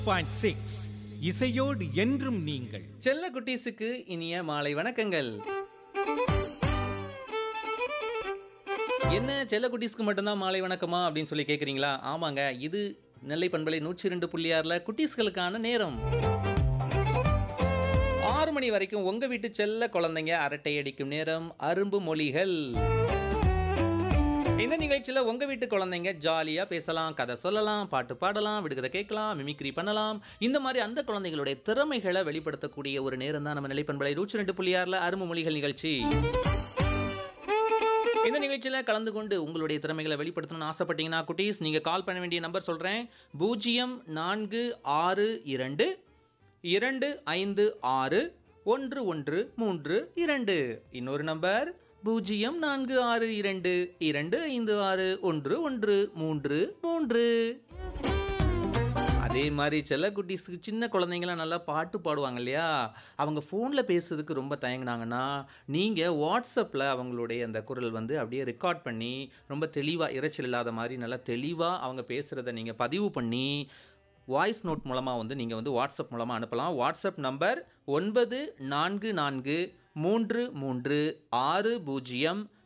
point six இசையோடு என்றும் நீங்கள் செல்ல குட்டீஸுக்கு இனிய மாலை வணக்கங்கள் என்ன செல்ல குட்டீஸ்க்கு மட்டும்தான் மாலை வணக்கமா அப்படின்னு சொல்லி கேட்குறீங்களா ஆமாங்க இது நெல்லை பண்பலை நூற்றி ரெண்டு புள்ளி ஆறில் குட்டீஸ்களுக்கான நேரம் ஆறு மணி வரைக்கும் உங்க வீட்டு செல்ல குழந்தைங்க அரட்டை அடிக்கும் நேரம் அரும்பு மொழிகள் இந்த நிகழ்ச்சியில் உங்க வீட்டு குழந்தைங்க ஜாலியாக பேசலாம் கதை சொல்லலாம் பாட்டு பாடலாம் விடுகதை கேட்கலாம் மிமிக்ரி பண்ணலாம் இந்த மாதிரி அந்த குழந்தைகளுடைய திறமைகளை வெளிப்படுத்தக்கூடிய ஒரு நேரம் தான் நம்ம நிலைப்பண்பலை நூற்றி ரெண்டு புள்ளி ஆறில் அரும்பு மொழிகள் நிகழ்ச்சி இந்த நிகழ்ச்சியில் கலந்து கொண்டு உங்களுடைய திறமைகளை வெளிப்படுத்தணும்னு ஆசைப்பட்டீங்கன்னா குட்டீஸ் நீங்கள் கால் பண்ண வேண்டிய நம்பர் சொல்கிறேன் பூஜ்ஜியம் நான்கு ஆறு இரண்டு இரண்டு ஐந்து ஆறு ஒன்று ஒன்று மூன்று இரண்டு இன்னொரு நம்பர் பூஜ்ஜியம் நான்கு ஆறு இரண்டு இரண்டு ஐந்து ஆறு ஒன்று ஒன்று மூன்று மூன்று அதே மாதிரி செல்ல குட்டீஸுக்கு சின்ன குழந்தைங்களாம் நல்லா பாட்டு பாடுவாங்க இல்லையா அவங்க ஃபோனில் பேசுறதுக்கு ரொம்ப தயங்குனாங்கன்னா நீங்கள் வாட்ஸ்அப்பில் அவங்களுடைய அந்த குரல் வந்து அப்படியே ரெக்கார்ட் பண்ணி ரொம்ப தெளிவாக இரைச்சல் இல்லாத மாதிரி நல்லா தெளிவாக அவங்க பேசுகிறத நீங்கள் பதிவு பண்ணி வாய்ஸ் நோட் மூலமாக வந்து நீங்கள் வந்து வாட்ஸ்அப் மூலமாக அனுப்பலாம் வாட்ஸ்அப் நம்பர் ஒன்பது நான்கு நான்கு மூன்று மூன்று ஆறு பூஜ்ஜியம்